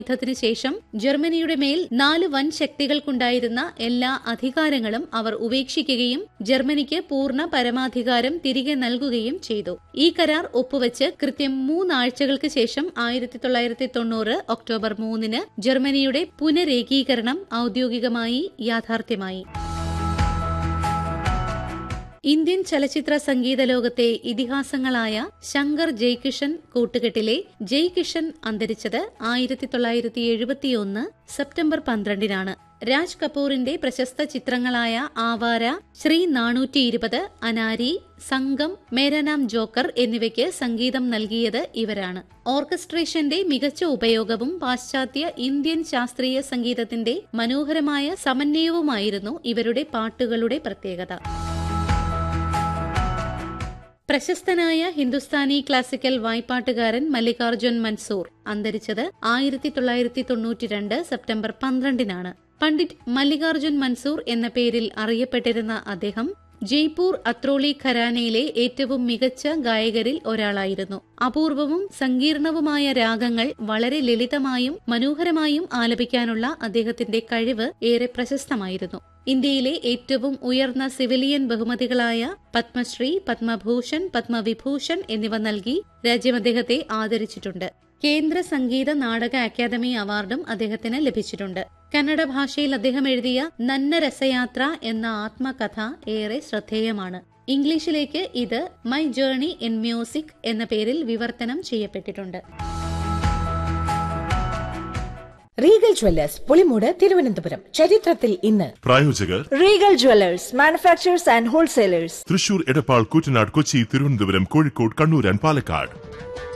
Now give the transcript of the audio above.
യുദ്ധത്തിനു ശേഷം ജർമ്മനിയുടെ മേൽ നാല് വൻ ശക്തികൾക്കുണ്ടായിരുന്ന എല്ലാ അധികാരങ്ങളും അവർ ഉപേക്ഷിക്കുകയും ജർമ്മനിക്ക് പൂർണ്ണ പരമാധികാരം തിരികെ നൽകുകയും ചെയ്തു ഈ കരാർ ഒപ്പുവെച്ച് കൃത്യം മൂന്നാഴ്ചകൾക്ക് ശേഷം ആയിരത്തി തൊള്ളായിരത്തി തൊണ്ണൂറ് ഒക്ടോബർ മൂന്നിന് ജർമ്മനിയുടെ പുനരേകീകരണം ഔദ്യോഗികമായി യാഥാർത്ഥ്യമായി ഇന്ത്യൻ ചലച്ചിത്ര സംഗീത ലോകത്തെ ഇതിഹാസങ്ങളായ ശങ്കർ ജയ്കിഷൻ കൂട്ടുകെട്ടിലെ ജയ്കിഷൻ അന്തരിച്ചത് ആയിരത്തി തൊള്ളായിരത്തി എഴുപത്തിയൊന്ന് സെപ്റ്റംബർ പന്ത്രണ്ടിനാണ് രാജ് കപൂറിന്റെ പ്രശസ്ത ചിത്രങ്ങളായ ആവാര ശ്രീ നാനൂറ്റി ഇരുപത് അനാരി സംഗം മേരനാം ജോക്കർ എന്നിവയ്ക്ക് സംഗീതം നൽകിയത് ഇവരാണ് ഓർക്കസ്ട്രേഷന്റെ മികച്ച ഉപയോഗവും പാശ്ചാത്യ ഇന്ത്യൻ ശാസ്ത്രീയ സംഗീതത്തിന്റെ മനോഹരമായ സമന്വയവുമായിരുന്നു ഇവരുടെ പാട്ടുകളുടെ പ്രത്യേകത പ്രശസ്തനായ ഹിന്ദുസ്ഥാനി ക്ലാസിക്കൽ വായ്പാട്ടുകാരൻ മല്ലികാർജുൻ മൻസൂർ അന്തരിച്ചത് ആയിരത്തി തൊള്ളായിരത്തി തൊണ്ണൂറ്റിരണ്ട് സെപ്റ്റംബർ പന്ത്രണ്ടിനാണ് പണ്ഡിറ്റ് മല്ലികാർജുൻ മൻസൂർ എന്ന പേരിൽ അറിയപ്പെട്ടിരുന്ന അദ്ദേഹം ജയ്പൂർ അത്രോളി ഖരാനയിലെ ഏറ്റവും മികച്ച ഗായകരിൽ ഒരാളായിരുന്നു അപൂർവവും സങ്കീർണവുമായ രാഗങ്ങൾ വളരെ ലളിതമായും മനോഹരമായും ആലപിക്കാനുള്ള അദ്ദേഹത്തിന്റെ കഴിവ് ഏറെ പ്രശസ്തമായിരുന്നു ഇന്ത്യയിലെ ഏറ്റവും ഉയർന്ന സിവിലിയൻ ബഹുമതികളായ പത്മശ്രീ പത്മഭൂഷൺ പത്മവിഭൂഷൺ എന്നിവ നൽകി രാജ്യം അദ്ദേഹത്തെ ആദരിച്ചിട്ടുണ്ട് കേന്ദ്ര സംഗീത നാടക അക്കാദമി അവാർഡും അദ്ദേഹത്തിന് ലഭിച്ചിട്ടുണ്ട് കന്നഡ ഭാഷയിൽ അദ്ദേഹം എഴുതിയ നന്ന രസയാത്ര എന്ന ആത്മകഥ ഏറെ ശ്രദ്ധേയമാണ് ഇംഗ്ലീഷിലേക്ക് ഇത് മൈ ജേർണി ഇൻ മ്യൂസിക് എന്ന പേരിൽ വിവർത്തനം ചെയ്യപ്പെട്ടിട്ടുണ്ട് റീഗൽ ജ്വല്ലേഴ്സ് പുളിമൂട് തിരുവനന്തപുരം ചരിത്രത്തിൽ ഇന്ന് പ്രായോജകർ Regal Jewelers, manufacturers and wholesalers. Thrissur Edappal Koottanad Kochi Thiruvananthapuram Kozhikode Kannur and Palakkad